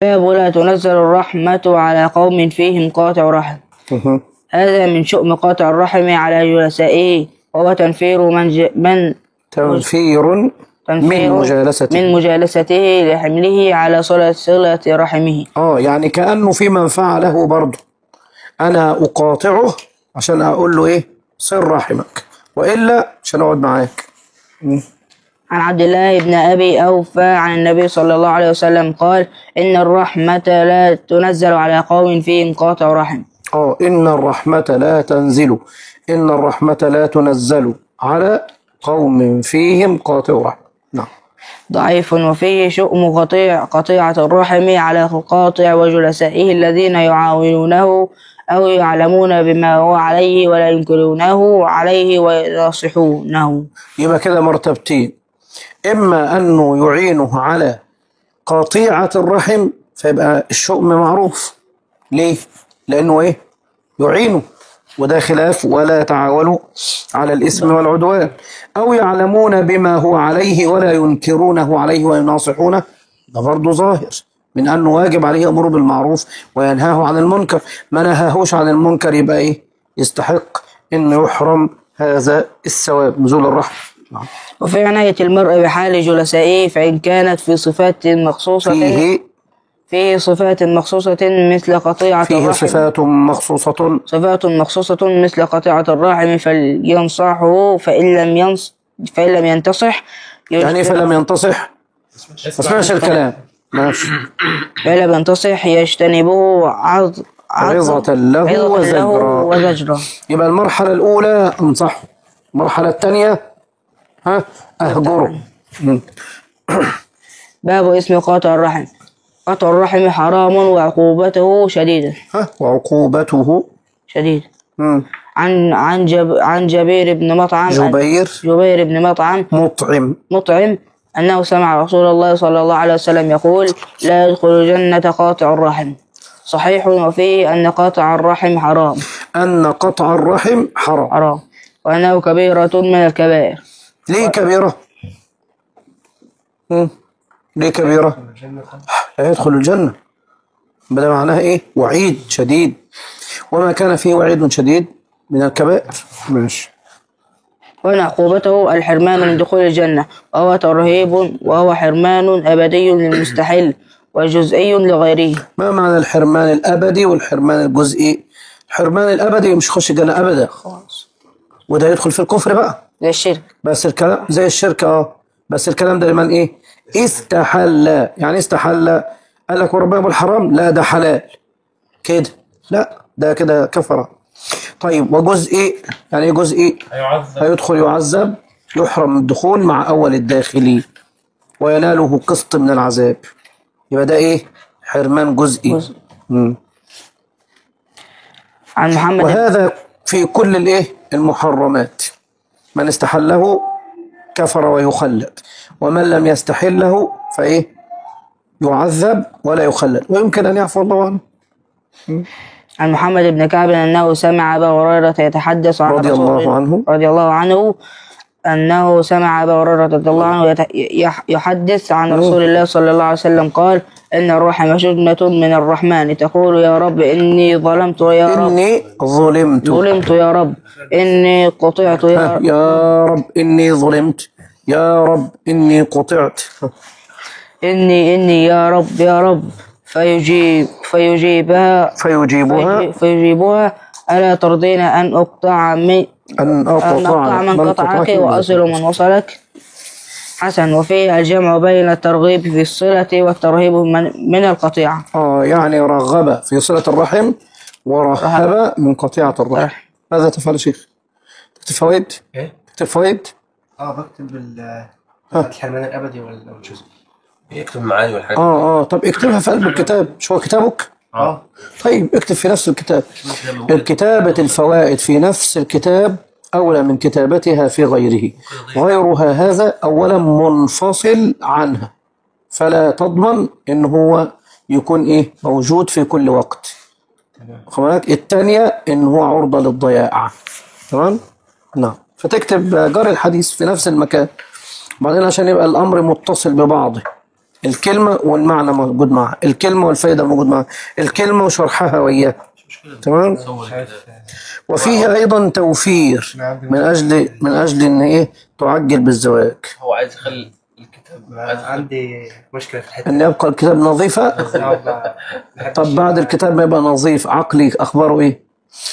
باب لا تنزل الرحمة على قوم فيهم قاطع رحم مه. هذا من شؤم قاطع الرحم على جلسائه وهو تنفير من, ج... من تنفير من تنفير مجالسته من مجالسته لحمله على صلة صلة رحمه اه يعني كأنه في منفعة له برضه أنا أقاطعه عشان أقول له إيه صل رحمك وإلا مش هنقعد معاك عن عبد الله بن أبي أوفى عن النبي صلى الله عليه وسلم قال إن الرحمة لا تنزل على قوم فيهم قاطع رحم اه إن الرحمة لا تنزل إن الرحمة لا تنزل على قوم فيهم قاطع رحم نعم ضعيف وفيه شؤم قطيع قطيعة الرحم على القاطع وجلسائه الذين يعاونونه أو يعلمون بما هو عليه ولا ينكرونه عليه ويناصحونه يبقى كده مرتبتين إما أنه يعينه على قطيعة الرحم فيبقى الشؤم معروف ليه؟ لأنه إيه؟ يعينه وده خلاف ولا تعاونوا على الإثم والعدوان أو يعلمون بما هو عليه ولا ينكرونه عليه ويناصحونه ده برضه ظاهر من أنه واجب عليه أمره بالمعروف وينهاه عن المنكر ما نهاهوش عن المنكر يبقى إيه؟ يستحق أنه يحرم هذا الثواب نزول الرحمة نعم. وفي عناية المرء بحال جلسائه فإن كانت في صفات مخصوصة فيه فيه صفات مخصوصة مثل قطيعة فيه الرحم صفات مخصوصة صفات مخصوصة مثل قطيعة الرحم فلينصحه فإن لم ينص فإن لم ينتصح يعني يجتنب- فلم ينتصح ما اسمعش الكلام ماشي فإن لم ينتصح يجتنبه عض عض- عظة له عظة وزجرا. وزجرا يبقى المرحلة الأولى أنصحه المرحلة الثانية ها أهجره مم. باب اسم قاطع الرحم قطع الرحم حرام وعقوبته شديدة ها وعقوبته شديدة مم. عن عن جب عن جبير بن مطعم جبير جبير بن مطعم مطعم مطعم أنه سمع رسول الله صلى الله عليه وسلم يقول لا يدخل الجنة قاطع الرحم صحيح وفيه أن قاطع الرحم حرام أن قطع الرحم حرام حرام وأنه كبيرة من الكبائر ليه كبيرة مم. ليه كبيرة لا يدخل الجنة ده معناها إيه وعيد شديد وما كان فيه وعيد شديد من الكبائر ماشي وأن عقوبته الحرمان من دخول الجنة وهو ترهيب وهو حرمان أبدي للمستحل وجزئي لغيره ما معنى الحرمان الأبدي والحرمان الجزئي الحرمان الأبدي مش يخش الجنة أبدا وده يدخل في الكفر بقى زي الشرك بس الكلام زي الشرك اه بس الكلام ده لمن ايه استحل يعني استحل قال لك وربنا بالحرام لا ده حلال كده لا ده كده كفر طيب وجزئي يعني ايه جزئي هيعذب هيدخل يعذب يحرم الدخول مع اول الداخلين ويناله قسط من العذاب يبقى ده ايه حرمان جزئي جزء. مم. عن محمد وهذا في كل الايه المحرمات من استحله كفر ويخلد ومن لم يستحله فايه يعذب ولا يخلد ويمكن ان يعفو الله عنه عن محمد بن كعب أنه سمع أبا هريرة يتحدث عن رضي رسول الله عنه. رضي الله عنه أنه سمع أبا هريرة رضي الله عنه يت- يح- يحدث عن رسول الله صلى الله عليه وسلم قال إن الرحم جنة من الرحمن تقول يا رب إني ظلمت يا رب اني ظلمت ظلمت يا رب إني قطعت يا رب يا رب اني ظلمت يا رب اني قطعت إني إني يا رب يا رب فيجيب فيجيبها فيجيبها فيجيبها ألا ترضين أن أقطع من ان أن اقطع أقطع من قطعك وأصل من وصلك حسن وفيه الجمع بين الترغيب في الصلة والترهيب من, من القطيعة اه يعني رغب في صلة الرحم ورهب من قطيعة الرحم ماذا تفعل يا شيخ؟ تكتب فوائد؟ ايه؟ تكتب فوائد؟ اه بكتب ال- الحرمان الابدي وال- والجزء يكتب معاني والحاجات اه اه طب اكتبها في قلب الكتاب مش هو كتابك؟ اه طيب اكتب في نفس الكتاب كتابة الفوائد في نفس الكتاب أولى من كتابتها في غيره غيرها هذا أولا منفصل عنها فلا تضمن إن هو يكون إيه موجود في كل وقت خد بالك الثانية إن هو عرضة للضياع تمام نعم فتكتب جار الحديث في نفس المكان بعدين عشان يبقى الأمر متصل ببعضه الكلمة والمعنى موجود معها الكلمة والفائدة موجود معها الكلمة وشرحها وإياها تمام وفيه أيضا توفير من أجل من أجل إن إيه تعجل بالزواج هو عايز يخلي الكتاب عايز يخلي عندي مشكلة في الحتة أن يبقى الكتاب نظيفة دي. ما بحبش- طب بعد الكتاب ما يبقى نظيف عقلي أخباره إيه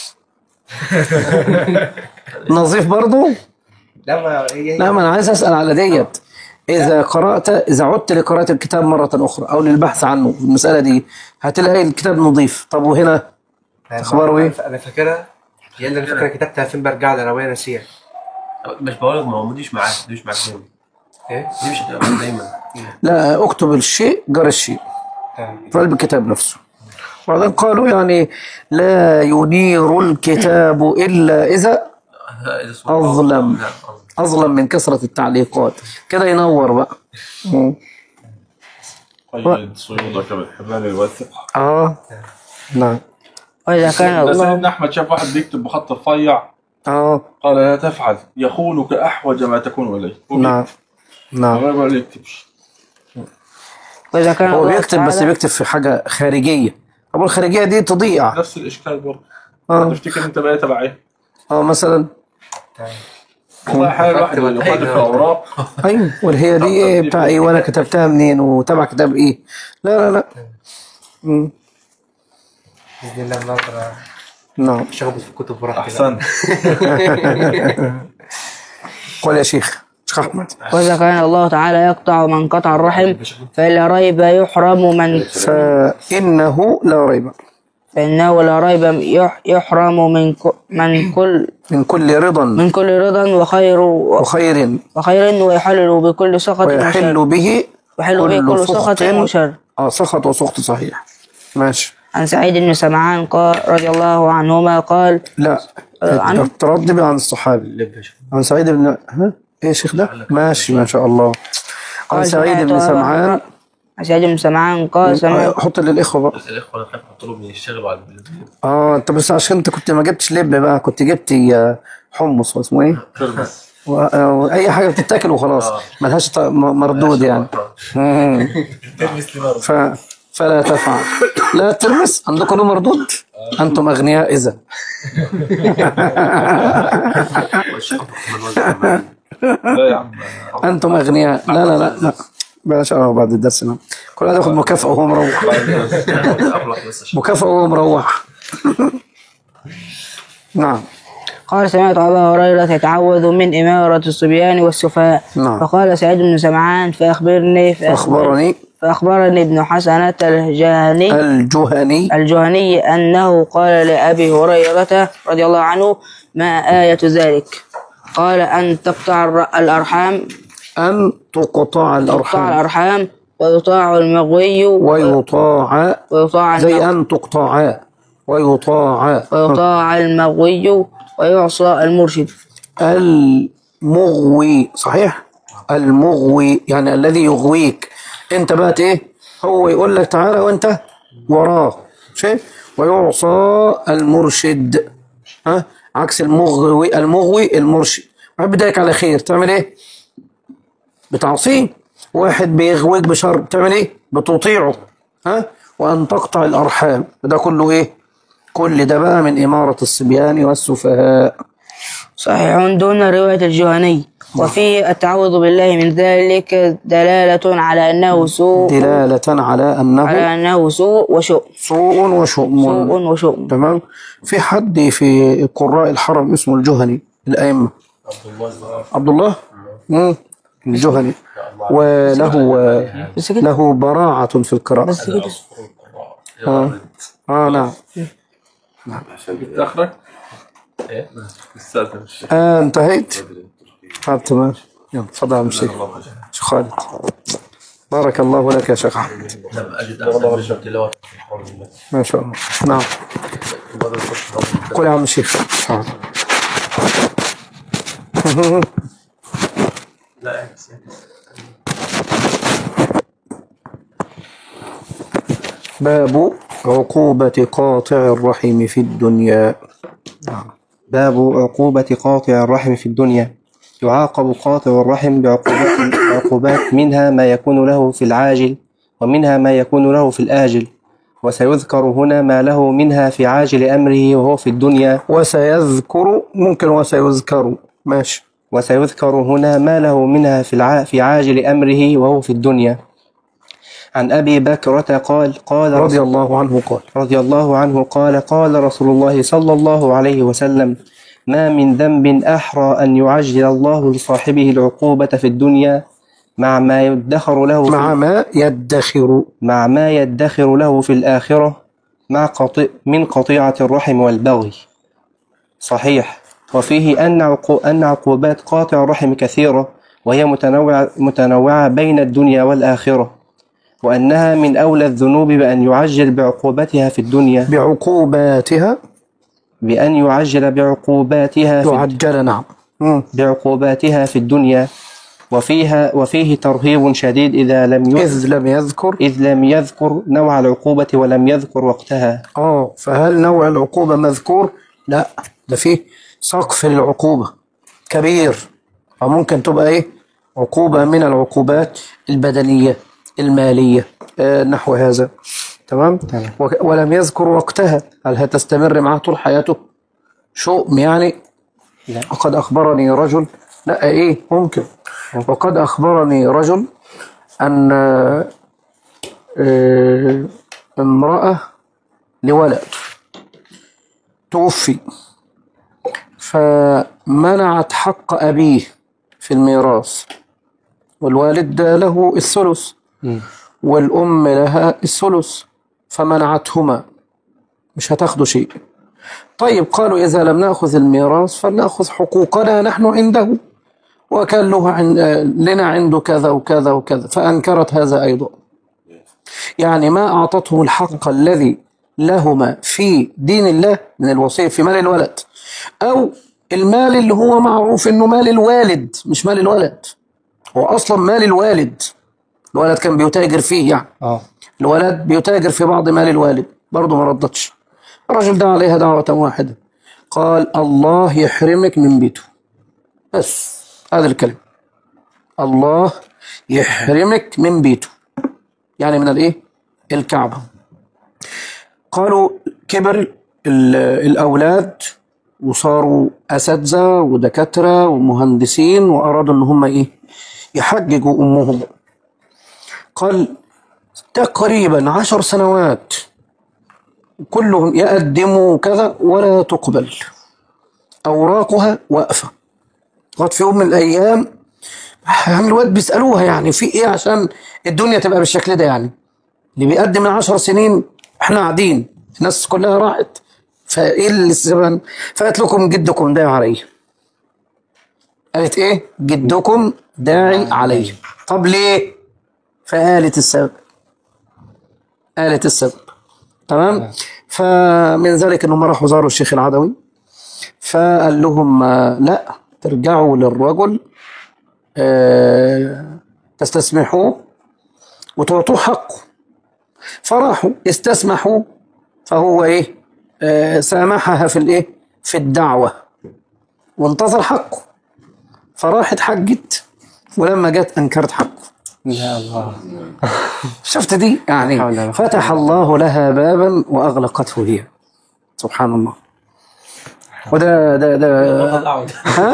نظيف برضو لا ما هي لا ما أنا عايز أسأل على ديت إذا قرأت إذا عدت لقراءة الكتاب مرة أخرى أو للبحث عنه في المسألة دي هتلاقي الكتاب نظيف طب وهنا يعني أخباره ما- إيه؟ انا فاكرها يا اللي انا فاكرها كتبتها فين برجع لها وهي ناسيها مش بقول لك ما هو مش معاك دي مش معاك دايما ايه دي مش هتبقى معاك دايما لا اكتب الشيء جر الشيء تمام. في قلب الكتاب نفسه وبعدين قالوا يعني لا ينير الكتاب إلا إذا هذا اسمه- أظلم. لا، أظلم أظلم من كثرة التعليقات كده ينور بقى مم. قيد صيودك بالحبال الوثق آه نعم وإذا كان ده الله سيدنا احمد شاف واحد بيكتب بخط رفيع آه قال لا تفعل يخونك احوج ما تكون اليه نعم نعم ما بقول يكتبش وإذا كان هو الله بيكتب بس تعالى- بيكتب في حاجة خارجية طب الخارجية دي تضيع نفس الاشكال برضه آه تفتكر انت بقى تبع ايه؟ آه مثلا والله حال الواحد يقعد في اوراق أيوه والهي دي إيه بتاع إيه وأنا كتبتها منين وتبع كتاب إيه لا لا لا مم. باذن الله النهارده نعم مش هخبط في الكتب براحتي بقى. احسنت قول يا شيخ شيخ أحمد وإذا كان الله تعالى يقطع من قطع الرحم فلا ريب يحرم من فإنه لا ريب فإنه لا ريب يح- يحرم من ك- من كل من كل رضا من كل رضا وخير وخير وخير ويحل بكل سخط وشر ويحل به ويحل به كل سخط وشر اه سخط وسخط صحيح ماشي عن سعيد بن سمعان قال رضي الله عنهما قال لا آه، عنه؟ ترد بقى عن الصحابي عن سعيد بن ها ايه يا شيخ ده ماشي ما شاء الله عن قال سعيد سمعت بن أبا سمعان هريرة- عن سعيد بن سمعان قال سمعت حط للاخوه بقى بس الاخوه انا خايف احط لهم يشتغلوا على البلد اه انت بس عشان انت كنت ما جبتش لب بقى كنت جبت آه، حمص واسمه ايه تربس و- آه، واي حاجه بتتاكل وخلاص آه. ملهاش ط- م- مردود يعني مم. ف... فلا تفعل لا ترمس عندكم له مردود انتم اغنياء اذا لا يا عم انتم اغنياء لا لا لا لا بلاش اه بعد الدرس نعم كل واحد ياخد مكافأة وهو مروح افرح بس عشان مكافأة وهو مروح نعم قال سمعت أبا هريرة يتعوذ من إمارة الصبيان والسفهاء نعم. فقال سعيد بن سمعان فأخبرني أخبرني فأخبرني ابن حسنة الجهني الجهني الجهني أنه قال لأبي هريرة رضي الله عنه ما آية ذلك قال أن تقطع الر- الأرحام أن تقطع تقطع الأرحام الأرحام ويطاع المغوي ويطاع ويطاع زي المغ- أن تقطع ويطاع ويطاع المغوي ويعصى المرشد المغوي صحيح المغوي يعني الذي يغويك انت بقى ايه هو يقول لك تعالى وانت وراه شايف ويعصى المرشد ها عكس المغوي المغوي المرشد واحد بدايك على خير تعمل ايه بتعصيه واحد بيغويك بشر بتعمل ايه بتطيعه ها وان تقطع الارحام ده كله ايه كل ده بقى من اماره الصبيان والسفهاء صحيح دون رواية الجهني وفيه التعوذ بالله من ذلك دلالة على أنه سوء دلالة على أنه على أنه سوء وشؤم سوء وشؤم سوء وشؤم تمام في حد في قراء الحرم اسمه الجهني الأئمة عبد الله مم. الجهني وله بس كده له براعة في القراءة بس كده آه. آه نعم جبت اخرك ايه استاذن الشيخ آه انتهيت طب تمام يلا تفضل يا شيخ شيخ خالد بارك الله لك يا شيخ أحمد لم اجد احسن من التلاوه في الحرم الله ما شاء الله نعم وهذا الصوت قل يا عم الشيخ حاضر. لا اعكس باب عقوبة قاطع الرحم في الدنيا باب عقوبة قاطع الرحم في الدنيا يعاقب قاطع الرحم بعقوبات, بعقوبات منها ما يكون له في العاجل ومنها ما يكون له في الآجل وسيذكر هنا ما له منها في عاجل أمره وهو في الدنيا وسيذكر ممكن وسيذكر ماشي وسيذكر هنا ما له منها في الع... في عاجل أمره وهو في الدنيا عن أبي بكرة قال قال رضي رسول الله عنه قال رضي الله عنه قال قال رسول الله صلى الله عليه وسلم ما من ذنب أحرى أن يعجل الله لصاحبه العقوبة في الدنيا مع ما يدخر له في مع ما يدخر مع ما يدخر له في الآخرة مع قطيع من قطيعة الرحم والبغي صحيح وفيه أن عقو أن عقوبات قاطع الرحم كثيرة وهي متنوعة متنوعة بين الدنيا والآخرة وأنها من أولى الذنوب بأن يعجل بعقوبتها في الدنيا بعقوباتها بأن يعجل بعقوباتها في يعجل نعم مم. بعقوباتها في الدنيا وفيها وفيه ترهيب شديد إذا لم ي... إذ لم يذكر إذ لم يذكر نوع العقوبة ولم يذكر وقتها اه فهل نوع العقوبة مذكور؟ لا ده فيه سقف للعقوبة كبير أو ممكن تبقى إيه؟ عقوبة من العقوبات البدنية المالية آه نحو هذا تمام؟ تمام. وك- ولم يذكر وقتها هل هتستمر معه طول حياته؟ شؤم يعني لا. وقد أخبرني رجل لا إيه ممكن وقد أخبرني رجل أن آه، آه، امرأة لولد توفي فمنعت حق أبيه في الميراث والوالد له الثلث والأم لها الثلث فمنعتهما مش هتاخدوا شيء طيب قالوا إذا لم نأخذ الميراث فلنأخذ حقوقنا نحن عنده وكان له عن لنا عنده كذا وكذا وكذا فأنكرت هذا أيضا يعني ما أعطته الحق الذي لهما في دين الله من الوصية في مال الولد أو المال اللي هو معروف إنه مال الوالد مش مال الولد هو أصلا مال الوالد الولد كان بيتاجر فيه يعني اه الولد بيتاجر في بعض مال الوالد برضه ما ردتش الرجل دعا عليها دعوة واحدة قال الله يحرمك من بيته بس هذا الكلام الله يحرمك من بيته يعني من الايه الكعبة قالوا كبر ال- الأولاد وصاروا أساتذة ودكاترة ومهندسين وأرادوا إن هم إيه يحججوا أمهم قال تقريبا عشر سنوات كلهم يقدموا كذا ولا تقبل أوراقها واقفة لغاية في يوم من الأيام عم الواد بيسألوها يعني في إيه عشان الدنيا تبقى بالشكل ده يعني اللي بيقدم من عشر سنين إحنا قاعدين الناس كلها راحت فإيه اللي الزمن فقالت لكم جدكم داعي علي قالت إيه جدكم داعي علي طب ليه فقالت السبب قالت السبب تمام فمن ذلك انهم راحوا زاروا الشيخ العدوي فقال لهم آه، لا ترجعوا للرجل آه، تستسمحوه وتعطوه حقه فراحوا استسمحوا فهو ايه آه، سامحها في الايه في الدعوه وانتظر حقه فراحت حجت ولما جت انكرت حقه يا الله شفت دي يعني حول ولا فتح الله لها بابا واغلقته هي سبحان الله وده ده ده دعوة ها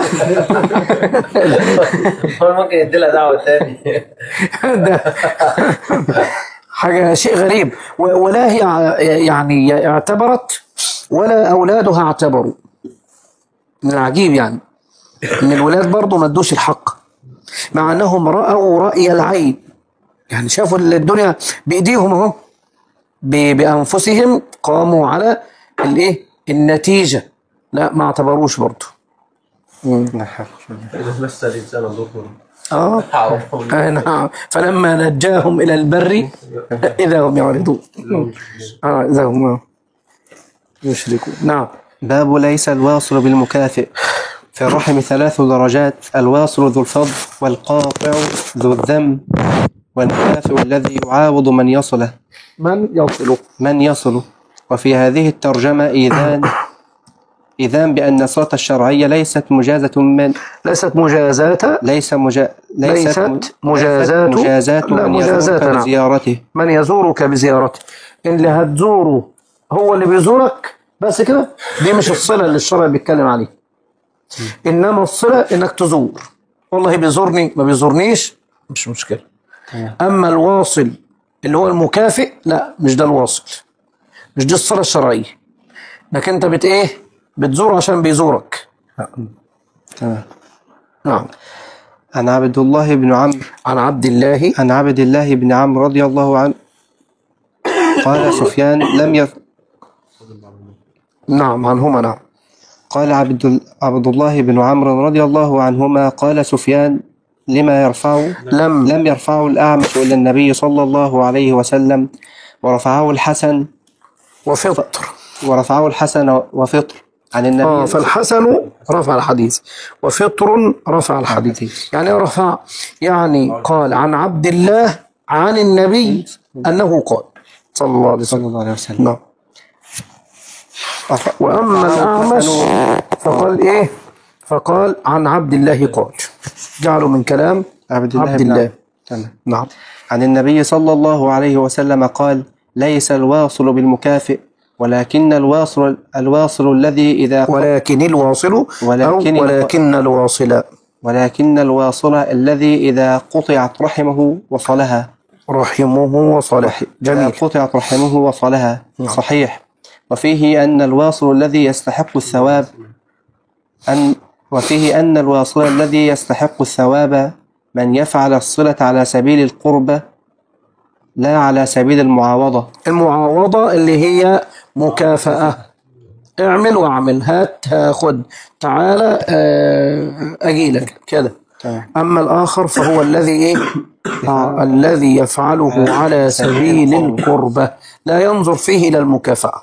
هو ممكن يدي لها دعوة تاني ده حاجه شيء غريب و- ولا هي ع- يعني اعتبرت ولا اولادها اعتبروا من العجيب يعني ان الولاد برضه ما ادوش الحق مع انهم راوا راي العين يعني شافوا الدنيا بايديهم اهو ب- بانفسهم قاموا على الايه النتيجه لا ما اعتبروش برضه إذا مس الإنسان ضر اه عرفهم آه، نعم فلما نجاهم الى البر اذا هم يعرضون اه اذا هم يشركون نعم باب ليس الواصل بالمكافئ في الرحم ثلاث درجات الواصل ذو الفضل والقاطع ذو الذنب والمكافئ الذي يعاوض من يصله من يصل من يصل وفي هذه الترجمة إيذان إذا بأن الصلة الشرعية ليست مجازة من ليست مجازاة ليس مجا... ليست م- مجازات- ليست مجازات لا، من مجازات، يزورك نعم. بزيارته من يزورك بزيارته اللي هتزوره هو اللي بيزورك بس كده دي مش الصلة اللي الشرع بيتكلم عليها إنما الصلة إنك تزور والله بيزورني ما بيزورنيش مش مشكلة أما الواصل اللي هو المكافئ لا مش ده الواصل مش دي الصلة الشرعية انك انت بت ايه بتزور عشان بيزورك تمام نعم عن عبد الله بن عمرو عن عبد الله عن عبد الله بن عمرو رضي الله عنه قال سفيان لم يف... نعم عنهما نعم قال عبد ال- عبد الله بن عمرو رضي الله عنهما قال سفيان لما يرفع لم لم يرفعه الأعمش إلى النبي صلى الله عليه وسلم ورفعه الحسن وفطر ورفعه الحسن وفطر عن النبي اه فالحسن رفع الحديث وفطر رفع الحديث يعني إيه رفع يعني قال عن عبد الله عن النبي انه قال صلى الله عليه صلى وسلم الله عليه وسلم نعم واما الاعمش فقال ايه فقال عن عبد الله قال جعلوا من كلام عبد الله عبد بن الله عمرو. تمام نعم عن النبي صلى الله عليه وسلم قال ليس الواصل بالمكافئ ولكن الواصل الواصل الذي إذا ولكن الواصل ولكن أو ولكن الواصل ولكن الواصل الذي إذا قطعت رحمه وصلها رحمه وصالح إذا جميل قطعت رحمه وصلها صحيح وفيه أن الواصل الذي يستحق الثواب أن وفيه أن الواصل الذي يستحق الثواب من يفعل الصلة على سبيل القربة لا على سبيل المعاوضة المعاوضة اللي هي مكافأة اعمل واعمل هات هاخد تعالى آه، أجيلك كده تمام. أما الآخر فهو الذي إيه آه الذي يفعله على سبيل القربة لا ينظر فيه إلى المكافأة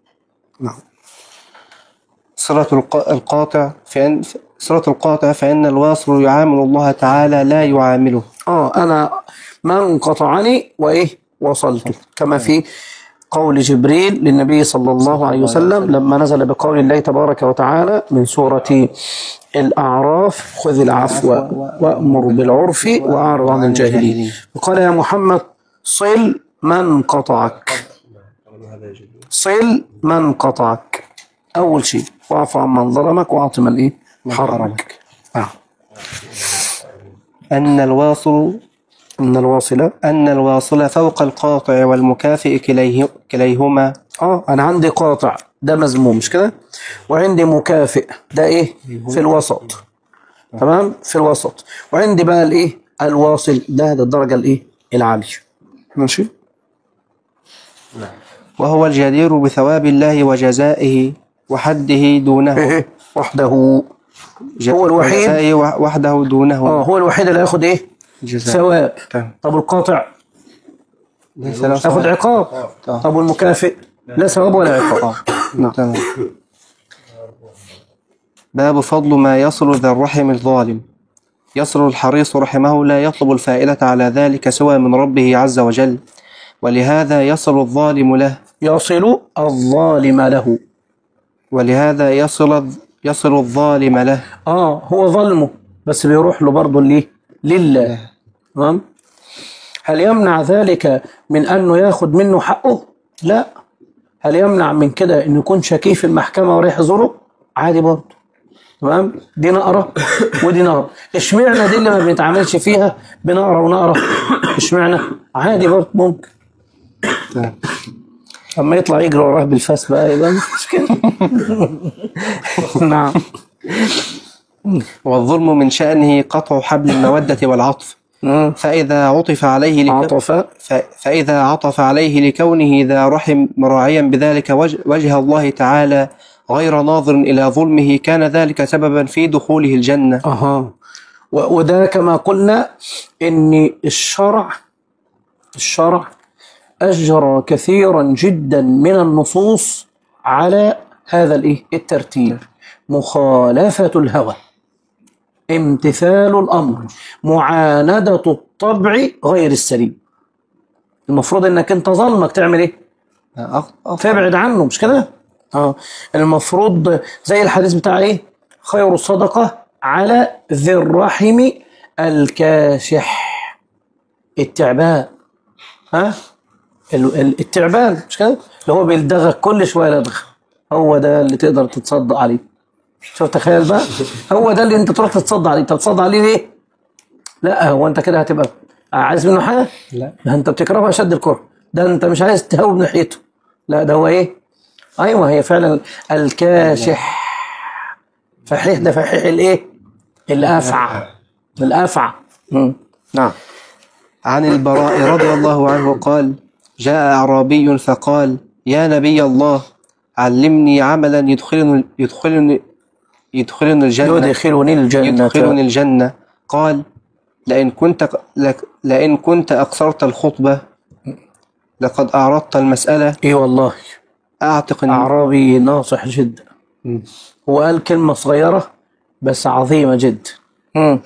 صلة الق- القاطع فإن صلة القاطع فإن الواصل يعامل الله تعالى لا يعامله آه أنا من قطعني وإيه وصلت كما في قول جبريل للنبي صلى الله عليه وسلم لما نزل بقول الله تبارك وتعالى من سورة الأعراف خذ العفو وأمر بالعرف وأعرض عن الجاهلين وقال يا محمد صل من قطعك صل من قطعك أول شيء واعف عن من ظلمك وأعط من إيه حرمك آه. أن الواصل إن الواصلة أن الواصل فوق القاطع والمكافئ كليه كليهما اه انا عندي قاطع ده مذموم مش كده وعندي مكافئ ده ايه في الوسط تمام في الوسط وعندي بقى الايه الواصل ده ده الدرجه الايه العاليه ماشي وهو الجدير بثواب الله وجزائه وحده دونه ايه وحده ج- هو الوحيد. وجزائه وح- وحده دونه اه هو الوحيد اللي هياخد ايه جزاء. ثواب تمام. طب القاطع ليس له ياخد ثواب. عقاب طب والمكافئ لا ثواب ولا عقاب نعم تمام باب فضل ما يصل ذا الرحم الظالم يصل الحريص رحمه لا يطلب الفائلة على ذلك سوى من ربه عز وجل ولهذا يصل الظالم له يصل الظالم له ولهذا يصل يصل الظالم له اه هو ظلمه بس بيروح له برضه ليه لله تمام هل يمنع ذلك من انه ياخد منه حقه لا هل يمنع من كده انه يكون شكيه في المحكمه ورايح يزوره عادي برضه تمام دي نقره ودي نقره اشمعنى دي اللي ما بنتعاملش فيها بنقره ونقره اشمعنى عادي برضه ممكن اما يطلع يجري وراه بالفاس بقى يبقى مش مشكله نعم والظلم من شأنه قطع حبل المودة والعطف مم. فإذا عطف عليه لك... عطف ف... فإذا عطف عليه لكونه ذا رحم مراعيا بذلك وجه, وجه الله تعالى غير ناظر إلى ظلمه كان ذلك سببا في دخوله الجنة اها و- وده كما قلنا ان الشرع الشرع اجرى كثيرا جدا من النصوص على هذا الايه الترتيب مخالفة الهوى امتثال الامر معاندة الطبع غير السليم المفروض انك انت ظلمك تعمل ايه أخ... أخ... فابعد عنه مش كده اه المفروض زي الحديث بتاع ايه خير الصدقة على ذي الرحم الكاشح التعبان ها ال- ال- التعبان مش كده اللي هو بيلدغك كل شويه لدغ هو ده اللي تقدر تتصدق عليه شوف تخيل بقى هو ده اللي انت تروح تتصدق عليه انت تتصدق عليه ليه لا هو انت كده هتبقى عايز منه حاجه لا. ده انت بتكرهه اشد الكره ده انت مش عايز تهوب ناحيته لا ده هو ايه ايوه هي فعلا الكاشح فحيح ده فحيح الايه الافعى الافعى مم. نعم عن البراء رضي الله عنه قال جاء أعرابي فقال يا نبي الله علمني عملا يدخلني يدخلني يدخلني الجنة يدخلني الجنة يدخلني الجنة قال لئن كنت لك- لئن كنت أقصرت الخطبة لقد أعرضت المسألة اي والله أعتق الن- اعرابي ناصح جدا هو قال كلمة صغيرة بس عظيمة جدا مم.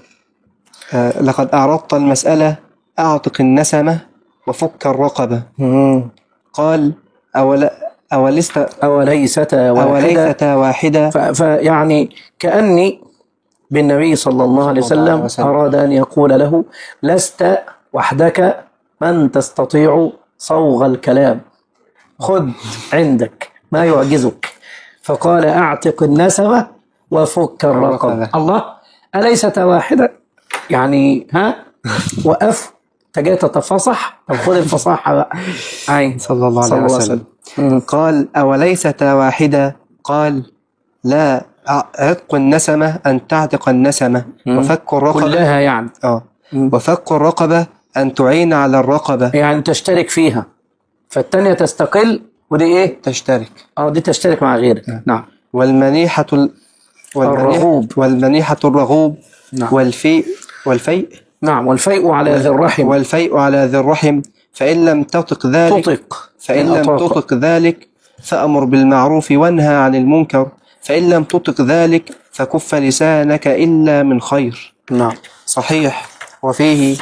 آه، لقد أعرضت المسألة أعتق النسمة وفك الرقبة مم. قال أولا أولست أوليستا واحدة أوليستا واحدة ف- فيعني كأني بالنبي صلى الله عليه صلى الله عليه وسلم وسلم. أراد أن يقول له لست وحدك من تستطيع صوغ الكلام خذ عندك ما يعجزك فقال أعتق النسمة وفك الرقبة الرقبة. الله أليست واحدة يعني ها وقف تجي تتفصح طب خذ الفصاحة بقى أي صلى الله صلى عليه الله عليه وسلم مم. قال أوليست واحدة قال لا عتق النسمة أن تعتق النسمة وفك الرقبة كلها يعني آه وفك الرقبة أن تعين على الرقبة يعني تشترك فيها فالتانية تستقل ودي ايه؟ تشترك اه دي تشترك مع غيرك نعم والمنيحة ال... الرغوب. والمنيحة الرغوب نعم. والفيء والفيء نعم والفيء على ذي الرحم والفيء على ذي الرحم فإن لم تطق ذلك تطق فإن لم الأطاق. تطق ذلك فأمر بالمعروف وانهى عن المنكر فإن لم تطق ذلك فكف لسانك إلا من خير نعم صحيح وفيه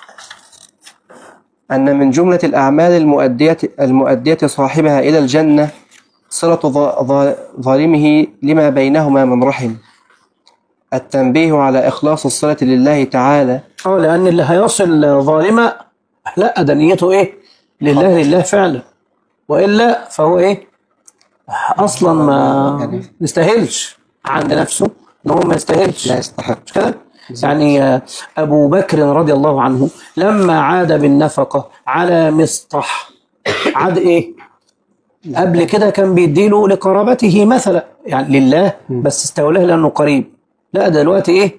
أن من جملة الأعمال المؤدية المؤدية صاحبها إلى الجنة صلة ظ- ظ- ظالمه لما بينهما من رحم التنبيه على إخلاص الصلة لله تعالى اه لان اللي هيصل ظالمة لا ده نيته ايه؟ لله لله فعلا والا فهو ايه؟ اصلا ما يستاهلش عند نفسه ان هو ما يستاهلش لا يستحق مش كده؟ يعني آه، أبو بكر رضي الله عنه لما عاد بالنفقة على مصطح عاد إيه؟ قبل كده كان بيديله لقرابته مثلا يعني لله بس استولاه لأنه قريب لا دلوقتي إيه؟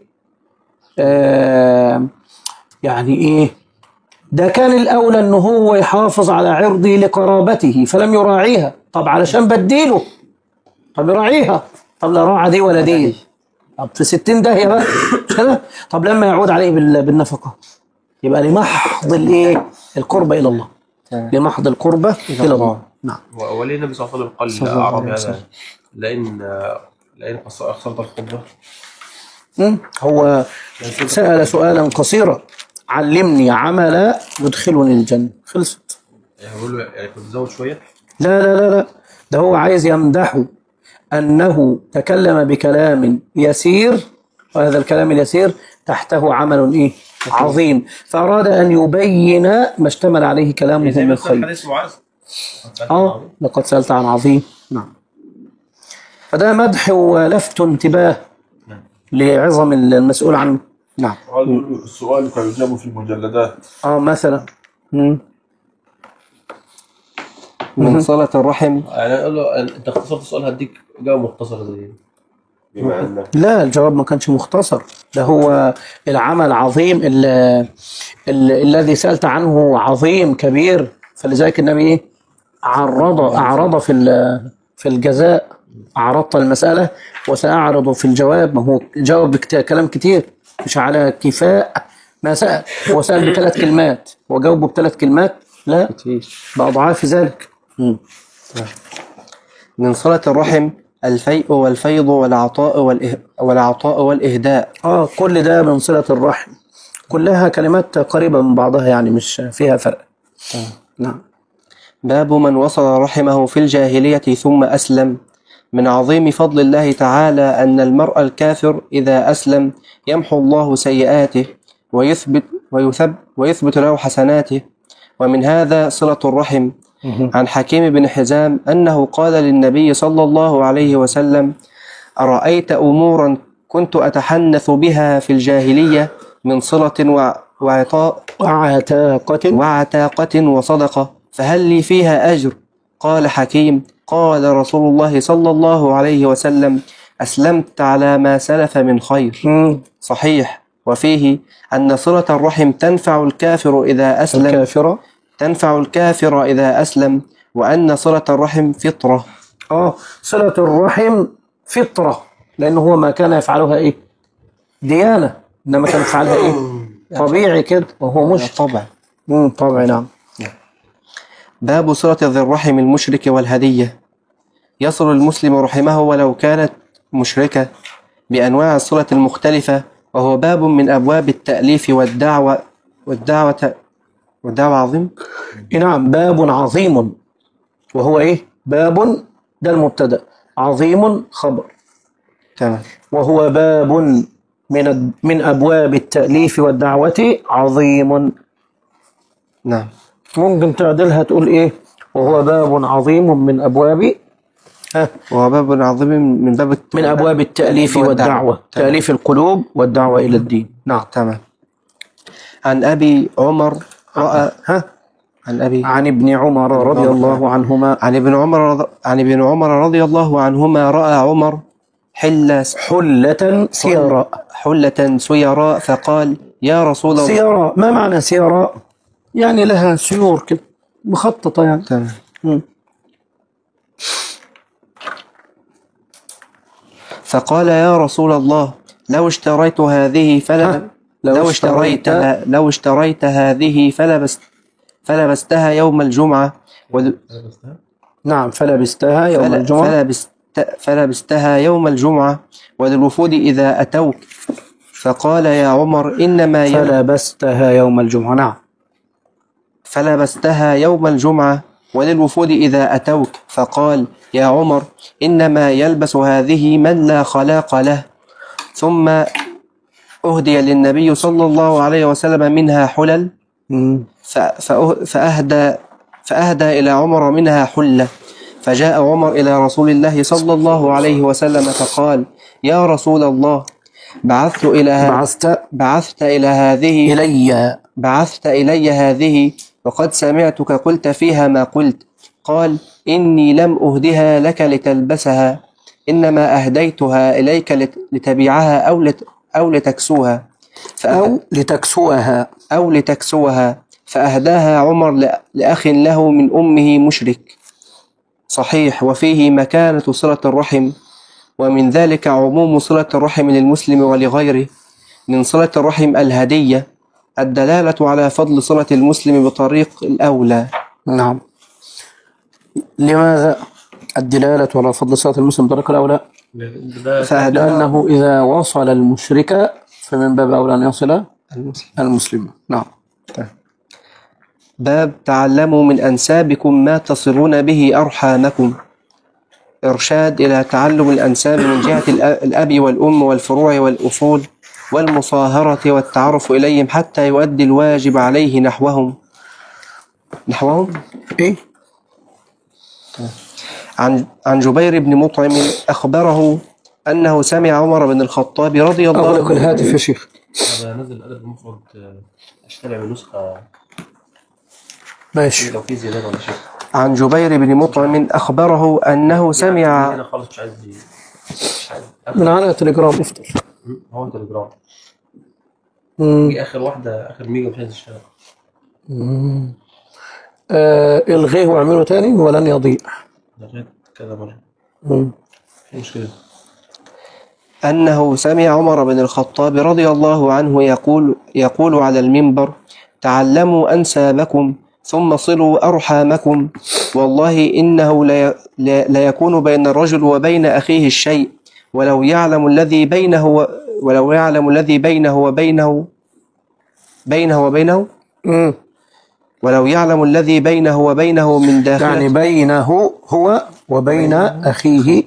آه يعني إيه؟ ده كان الأولى إن هو يحافظ على عرضي لقرابته فلم يراعيها طب علشان بديله طب يراعيها طب لا راعى دي ولا دي طب في 60 داهيه بقى مش كده؟ طب لما يعود عليه بال- بالنفقه يبقى لمحض الايه؟ القربة الى الله لمحض القربة الى الله نعم وليه النبي صلى الله عليه وسلم قال صلى الله للأعرابي عليه هذا وسلم. لئن لئن قص- أخسرت الخطبة مم. هو سأل سؤالا قصيرا علمني عملا يدخلني الجنة خلصت يعني بيقول له يعني كنت تزود شوية لا لا لا لا ده هو عايز يمدحه أنه تكلم بكلام يسير وهذا الكلام اليسير تحته عمل إيه عظيم فأراد أن يبين ما اشتمل عليه كلامه زي من مثلا خير حديث معاذ اه لقد سألت عن عظيم نعم فده مدح ولفت انتباه لعظم المسؤول عنه نعم هذا السؤال كان يجابه في المجلدات اه مثلا مم. من صلة الرحم يعني أقول له أنت اختصرت السؤال هديك إجابة مختصرة زي دي بما أنه لا الجواب ما كانش مختصر ده هو العمل عظيم ال ال الذي سألت عنه عظيم كبير فلذلك النبي إيه؟ عرض أعرض في ال- في الجزاء أعرضت المسألة وسأعرض في الجواب ما هو جاوب بكت- كلام كتير مش على كفاء ما سأل هو سأل بثلاث كلمات وجاوبه بثلاث كلمات لا بأضعاف ذلك مم. من صلة الرحم الفيء والفيض والعطاء والإه... والعطاء والإهداء اه كل ده من صلة الرحم كلها كلمات قريبة من بعضها يعني مش فيها فرق نعم باب من وصل رحمه في الجاهلية ثم أسلم من عظيم فضل الله تعالى أن المرء الكافر إذا أسلم يمحو الله سيئاته ويثبت ويثب ويثبت له حسناته ومن هذا صلة الرحم عن حكيم بن حزام أنه قال للنبي صلى الله عليه وسلم أرأيت أمورا كنت أتحنث بها في الجاهلية من صلة وع- وعطاء وعتاقة وعتاقة وصدقة فهل لي فيها أجر قال حكيم قال رسول الله صلى الله عليه وسلم أسلمت على ما سلف من خير مم. صحيح وفيه أن صلة الرحم تنفع الكافر إذا أسلم الكافرة تنفع الكافر إذا أسلم وأن صلة الرحم فطرة اه صلة الرحم فطرة لأنه هو ما كان يفعلها إيه ديانة إنما كان يفعلها إيه طبيعي كده وهو مش طبعا مم، طبعا نعم باب صلة ذي الرحم المشرك والهدية يصل المسلم رحمه ولو كانت مشركة بأنواع الصلة المختلفة وهو باب من أبواب التأليف والدعوة والدعوة والدعوة عظيم إيه نعم باب عظيم وهو إيه باب ده المبتدأ عظيم خبر تمام وهو باب من الد- من أبواب التأليف والدعوة عظيم نعم ممكن تعدلها تقول إيه وهو باب عظيم من أبواب ها وهو باب عظيم من باب الت- من أبواب التأليف والدعوة تمام. تأليف القلوب والدعوة إلى الدين نعم تمام عن أبي عمر رأى ها عن أبي عن ابن عمر رضي الله عنهما عن ابن عمر رض- عن ابن عمر رضي الله عنهما رأى عمر حلة حلة سيراء حلة سيراء فقال يا رسول الله سيراء ما معنى سيراء يعني لها سيور كده مخططة يعني تمام مم. فقال يا رسول الله لو اشتريت هذه فلا لو لو اشتريت اشتريت- لو اشتريت هذه فلبست فلبستها يوم الجمعة ول- نعم فلبستها يوم فل- الجمعة فلبست فلبستها يوم الجمعة وللوفود إذا أتوك فقال يا عمر إنما يل- فلبستها يوم الجمعة نعم فلبستها يوم الجمعة وللوفود إذا أتوك فقال يا عمر إنما يلبس هذه من لا خلاق له ثم أهدي للنبي صلى الله عليه وسلم منها حلل مم. ف- فأه- فأهدى فأهدى إلى عمر منها حلة فجاء عمر إلى رسول الله صلى الله عليه وسلم فقال يا رسول الله بعثت إلى ه- بعثت بعثت إلى هذه إلي بعثت إلي هذه وقد سمعتك قلت فيها ما قلت قال إني لم أهدها لك لتلبسها إنما أهديتها إليك لت- لتبيعها أو لت أو لتكسوها فأ- أو لتكسوها أو لتكسوها فأهداها عمر لأ- لأخ له من أمه مشرك صحيح وفيه مكانة صلة الرحم ومن ذلك عموم صلة الرحم للمسلم ولغيره من صلة الرحم الهدية الدلالة على فضل صلة المسلم بطريق الأولى نعم لماذا الدلالة على فضل صلاة المسلم طريق الأولى فأهداها لأنه إذا وصل المشرك فمن باب أولى أن يصل المسلم المسلم نعم باب تعلموا من أنسابكم ما تصلون به أرحامكم إرشاد إلى تعلم الأنساب من جهة الأ- الأب والأم والفروع والأصول والمصاهرة والتعرف إليهم حتى يؤدي الواجب عليه نحوهم نحوهم إيه عن عن جبير بن مطعم أخبره أنه سمع عمر بن الخطاب رضي الله أغلق الهاتف يا شيخ هذا نزل الادب المفرد آه، اشتري من نسخه ماشي لو في زيادات ولا شيء عن جبير بن مطعم أخبره أنه سمع انا خالص مش عايز مش عايز من على تليجرام افطر هو تليجرام مم. دي اخر واحده اخر ميجا مش عايز اشتغل آه الغيه واعمله تاني ولن يضيع لغايه كذا مره مم. في مشكله أنه سمع عمر بن الخطاب رضي الله عنه يقول يقول على المنبر تعلموا أنسابكم ثم صلوا أرحامكم والله إنه لا لا- لا يكون بين الرجل وبين أخيه الشيء ولو يعلم الذي بينه و- ولو يعلم الذي بينه وبينه بينه وبينه مم. ولو يعلم الذي بينه وبينه من داخل يعني بينه هو وبين أخيه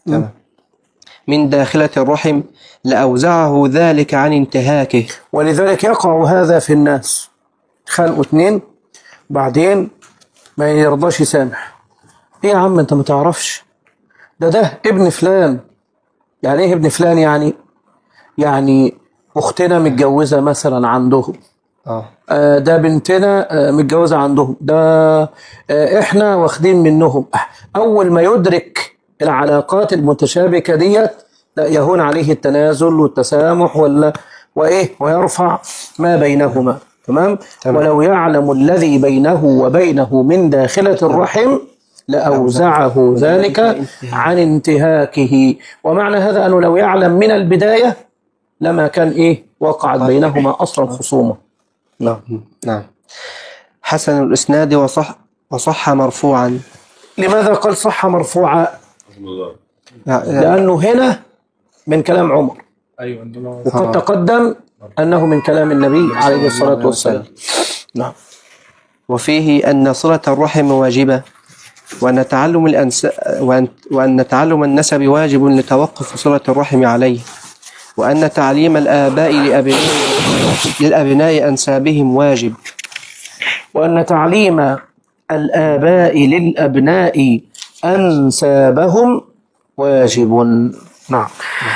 تمام. من داخلة الرحم لأوزعه ذلك عن انتهاكه ولذلك يقع هذا في الناس خلقوا اتنين بعدين ما يرضاش يسامح ايه يا عم انت ما تعرفش ده ده ابن فلان يعني ايه ابن فلان يعني يعني اختنا متجوزة مثلا عندهم اه آه، ده بنتنا آه، متجوزة عندهم ده آه، احنا واخدين منهم اول ما يدرك العلاقات المتشابكة ديت لا يهون عليه التنازل والتسامح ولا وايه ويرفع ما بينهما تمام تمام. ولو يعلم الذي بينه وبينه من داخلة الرحم لأوزعه ذلك عن انتهاكه ومعنى هذا أنه لو يعلم من البداية لما كان إيه وقعت بينهما أصلا خصومة نعم نعم حسن الإسناد وصح وصح مرفوعا لماذا قال صح مرفوعة لا- لأنه هنا من كلام عمر ايوه عندنا وقد تقدم أنه من كلام النبي عليه الصلاة والسلام نعم وفيه أن صلة الرحم واجبة وأن تعلم الأنس وأن, وأن تعلم النسب واجب لتوقف صلة الرحم عليه وأن تعليم الآباء لأبناء للأبناء أنسابهم واجب وأن تعليم الآباء للأبناء أنسابهم واجب نعم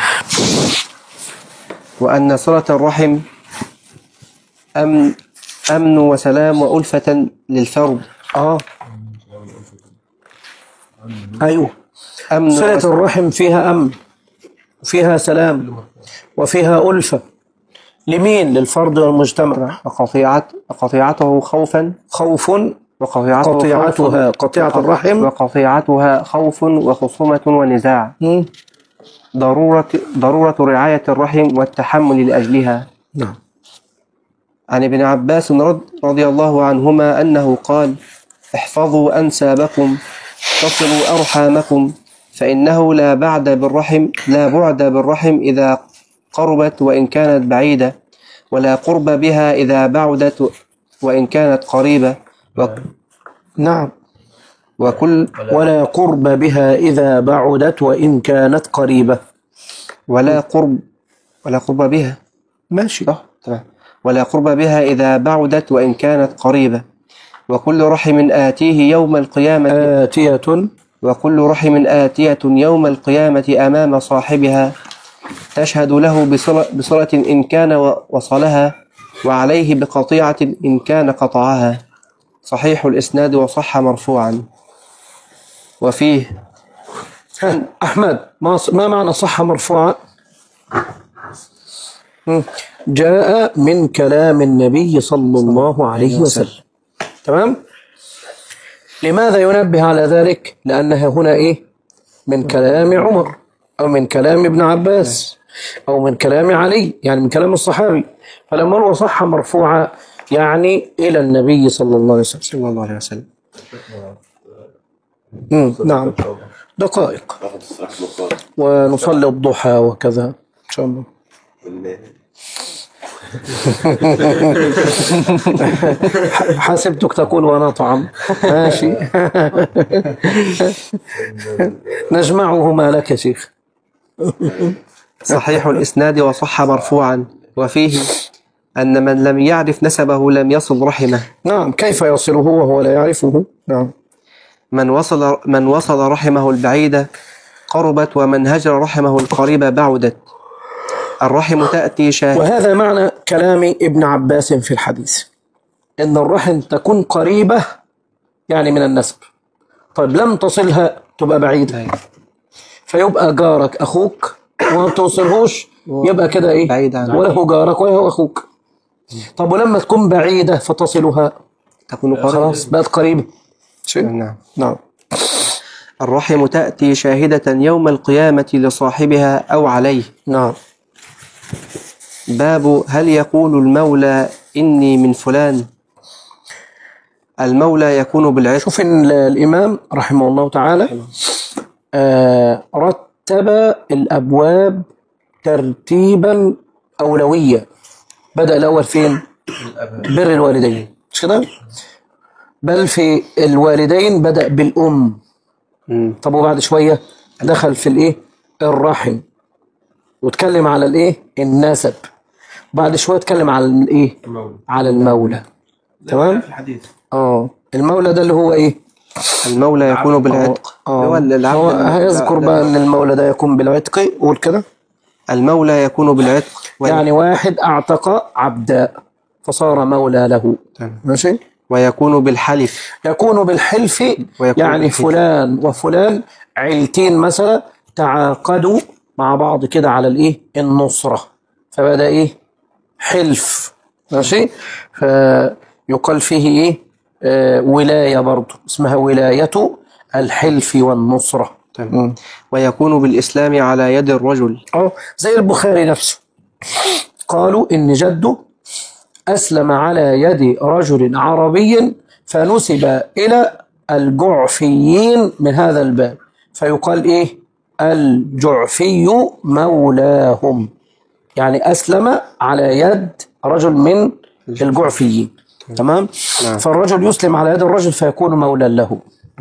وأن صلة الرحم أمن أمن وسلام وألفة للفرد آه أيوه أمن صلة وس- الرحم فيها أمن وفيها سلام وفيها ألفة لمين للفرد والمجتمع وقطيعة وقطيعته خوفا خوف وقطيعته قطيعتها خوف- قطيعة الرحم وقطيعتها خوف وخصومة ونزاع مم. ضرورة ضرورة رعاية الرحم والتحمل لأجلها نعم عن ابن عباس رض- رضي الله عنهما أنه قال احفظوا أنسابكم تصلوا أرحامكم فإنه لا بعد بالرحم لا بعد بالرحم إذا قربت وإن كانت بعيدة ولا قرب بها إذا بعدت وإن كانت قريبة وك- نعم وكل ولا قرب بها إذا بعدت وإن كانت قريبة ولا قرب ولا قرب بها ماشي صح تمام ولا قرب بها إذا بعدت وإن كانت قريبة وكل رحم آتيه يوم القيامة آتية وكل رحم آتية يوم القيامة أمام صاحبها تشهد له بصلة, بصلة إن كان و- وصلها وعليه بقطيعة إن كان قطعها صحيح الإسناد وصح مرفوعا وفيه ها، أحمد ما ما معنى صح مرفوعة مم. جاء من كلام النبي صلى الله عليه وسلم تمام لماذا ينبه على ذلك لأنها هنا إيه من كلام عمر أو من كلام ابن عباس أو من كلام علي يعني من كلام الصحابي فلما هو صح مرفوعة يعني إلى النبي صلى الله عليه وسلم صلى الله عليه وسلم مم. نعم دقائق ونصلي الضحى وكذا إن شاء الله حسبتك تقول ونطعم ماشي نجمعهما لك يا شيخ صحيح الإسناد وصح مرفوعا وفيه أن من لم يعرف نسبه لم يصل رحمه نعم كيف يصله وهو لا يعرفه نعم من وصل من وصل رحمه البعيدة قربت ومن هجر رحمه القريبة بعدت الرحم تأتي شاهد وهذا معنى كلام ابن عباس في الحديث إن الرحم تكون قريبة يعني من النسب طيب لم تصلها تبقى بعيدة فيبقى جارك أخوك وما بتوصلهوش يبقى كده إيه بعيد عنك. وله جارك وله أخوك طب ولما تكون بعيدة فتصلها تكون قريبة خلاص بقت قريبة نعم نعم الرحم تأتي شاهدة يوم القيامة لصاحبها أو عليه نعم باب هل يقول المولى إني من فلان المولى يكون بالعتق شوف ال- الإمام رحمه الله تعالى آه رتب الأبواب ترتيبا أولوية بدأ الأول فين؟ بر الوالدين مش كده؟ بل في الوالدين بدأ بالأم مم. طب وبعد شوية دخل في الإيه؟ الرحم واتكلم على الايه النسب بعد شويه اتكلم على الايه على المولى تمام في الحديث اه المولى ده اللي هو ايه المولى يكون بالعتق اه هو العبد هو هيذكر بقى ان المولى ده يكون بالعتق قول كده المولى يكون بالعتق وي- يعني واحد اعتق عبدا فصار مولى له تمام. ماشي ويكون بالحلف يكون بالحلف ويكون يعني بالحلف. فلان وفلان عيلتين مثلا تعاقدوا مع بعض كده على الايه النصرة فبدأ ايه حلف ماشي فيقال فيه ايه آه ولاية برضه اسمها ولاية الحلف والنصرة تمام. ويكون بالإسلام على يد الرجل اه زي البخاري نفسه قالوا ان جده اسلم على يد رجل عربي فنسب الى الجعفيين من هذا الباب فيقال ايه الجعفي مولاهم يعني اسلم على يد رجل من الجعفيين تمام نعم. فالرجل يسلم على يد الرجل فيكون مولى له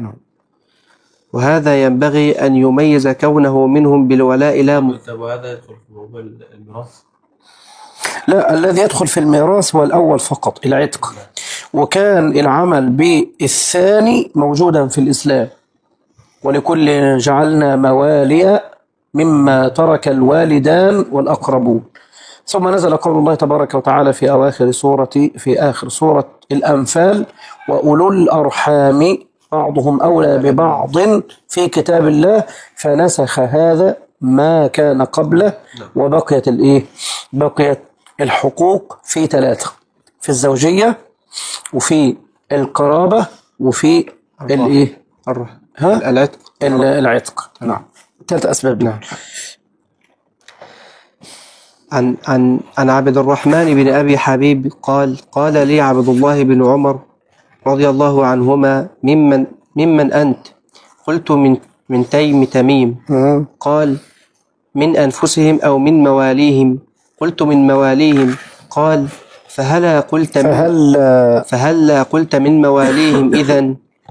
وهذا ينبغي أن يميز كونه منهم بالولاء لا م... طب وهذا يدخل في موضوع الميراث لا الذي يدخل في الميراث هو الأول فقط العتق وكان العمل بالثاني موجودا في الإسلام ولكل جعلنا موالي مما ترك الوالدان والأقربون ثم نزل قول الله تبارك وتعالى في أواخر سورة في آخر سورة الأنفال وأولو الأرحام بعضهم أولى ببعض في كتاب الله فنسخ هذا ما كان قبله وبقيت الإيه؟ بقيت الحقوق في ثلاثة في الزوجية وفي القرابة وفي الإيه؟ الر- ها؟ العتق ال- العتق نعم ثلاث أسباب نعم عن عن عن عبد الرحمن بن أبي حبيب قال قال لي عبد الله بن عمر رضي الله عنهما ممن ممن أنت قلت من من تيم تميم قال من أنفسهم أو من مواليهم قلت من مواليهم قال فهلا قلت من فهل فهلا قلت من مواليهم إذا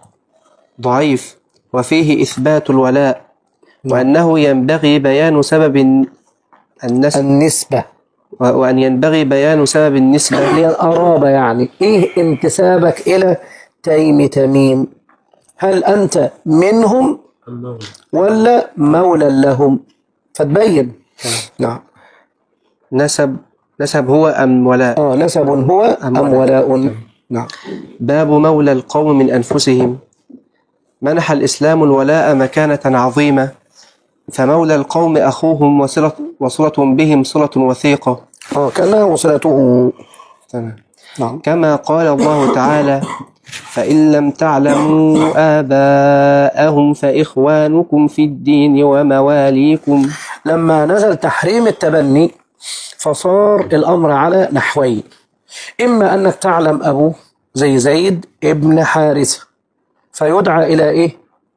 ضعيف وفيه إثبات الولاء وأنه ينبغي بيان سبب النسب النسبة و- وأن ينبغي بيان سبب النسبة اللي هي القرابة يعني إيه انتسابك إلى تيم تميم هل أنت منهم ولا مولى لهم فتبين نعم نسب نسب هو أم ولاء آه نسب هو أم ولاء نعم باب مولى القوم من أنفسهم منح الإسلام الولاء مكانة عظيمة فمولى القوم أخوهم وصلة, وصلة بهم صلة وثيقة آه كأنها وصلته تمام. نعم كما قال الله تعالى فإن لم تعلموا آباءهم فإخوانكم في الدين ومواليكم لما نزل تحريم التبني فصار الأمر على نحوين إما أنك تعلم أبوه زي زيد ابن حارثة فيدعى إلى إيه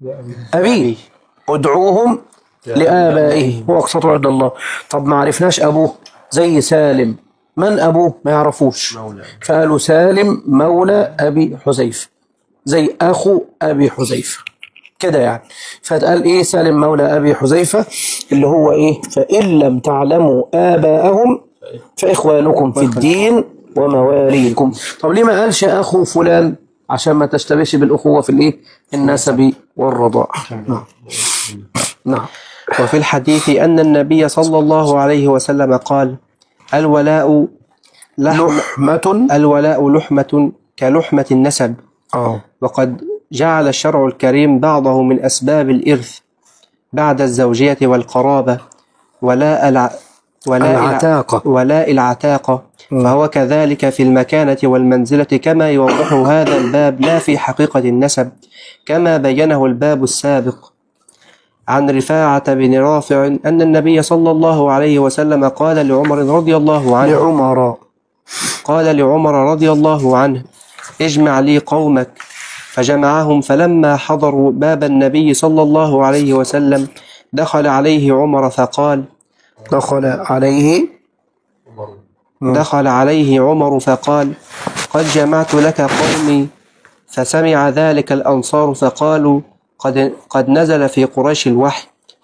أبيه ادعوهم لآبائه هو أقسطه عند الله طب ما عرفناش أبوه زي سالم من أبوه ما يعرفوش فقالوا سالم مولى أبي حذيفة زي أخو أبي حذيفة كده يعني فتقال ايه سالم مولى ابي حذيفه اللي هو ايه فان لم تعلموا اباءهم فاخوانكم في الدين ومواليكم طب ليه ما قالش اخو فلان عشان ما تشتبهش بالاخوه في الايه النسب والرضاع نعم نعم وفي الحديث أن النبي صلى الله عليه وسلم قال الولاء لحم لحمه الولاء لحمة كلحمة النسب اه وقد جعل الشرع الكريم بعضه من أسباب الإرث بعد الزوجية والقرابة ولاء الع... ولاء الع- العتاقة. ولاء العتاقة فهو كذلك في المكانة والمنزلة كما يوضح هذا الباب لا في حقيقة النسب كما بينه الباب السابق عن رفاعة بن رافع أن النبي صلى الله عليه وسلم قال لعمر رضي الله عنه لعمر قال لعمر رضي الله عنه اجمع لي قومك فجمعهم فلما حضروا باب النبي صلى الله عليه وسلم دخل عليه عمر فقال دخل عليه دخل عليه عمر فقال قد جمعت لك قومي فسمع ذلك الأنصار فقالوا قد, قد نزل في قريش الوحي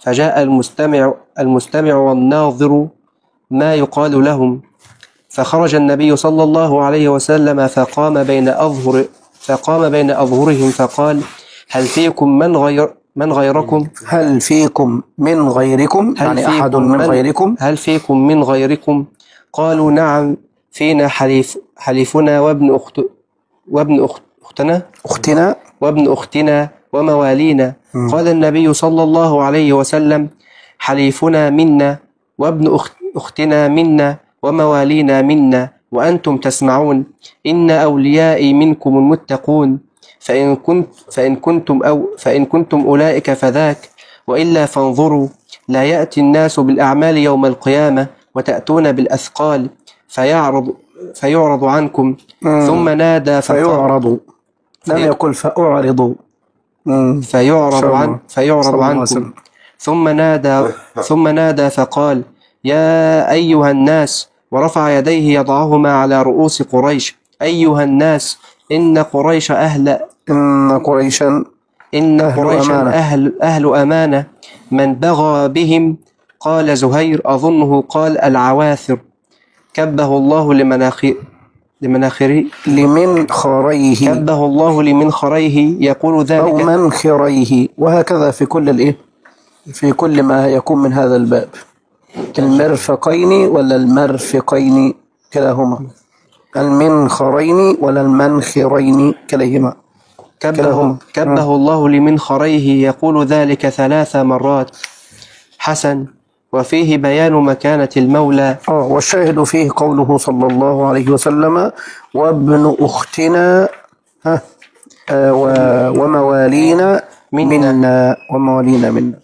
فجاء المستمع المستمع والناظر ما يقال لهم فخرج النبي صلى الله عليه وسلم فقام بين أظهر فقام بين أظهرهم فقال هل فيكم من غير من غيركم هل فيكم من غيركم هل يعني أحد فيكم من غيركم هل فيكم من غيركم قالوا نعم فينا حليف حليفنا وابن أخت وابن أخت أختنا أختنا وابن أختنا وموالينا قال النبي صلى الله عليه وسلم حليفنا منا وابن أخت أختنا منا وموالينا منا وأنتم تسمعون إن أوليائي منكم المتقون فإن كنت فإن كنتم أو فإن كنتم أولئك فذاك وإلا فانظروا لا يأتي الناس بالأعمال يوم القيامة وتأتون بالأثقال فيعرض فيعرض عنكم ثم نادى فقال فيعرض لم في- يقل فأعرض مم. فيعرض شاء عن الله. صلى فيعرض الله عليه عنكم وسلم. ثم نادى ثم نادى فقال يا أيها الناس ورفع يديه يضعهما على رؤوس قريش أيها الناس إن قريش أهل إن قريشا إن أهل قريشا أمانة. أهل أهل أمانة من بغى بهم قال زهير أظنه قال العواثر كبه الله لمناخر لمناخره لمن خريه كبه الله لمنخريه يقول أو ذلك منخريه وهكذا في كل الإيه في كل ما يكون من هذا الباب المرفقين ولا المرفقين كلاهما المنخرين ولا المنخرين كليهما كبه, كلاهما. كبه الله لمنخريه يقول ذلك ثلاث مرات حسن وفيه بيان مكانة المولى آه والشاهد فيه قوله صلى الله عليه وسلم وابن أختنا ها آه و- وموالينا منا. منا وموالينا منا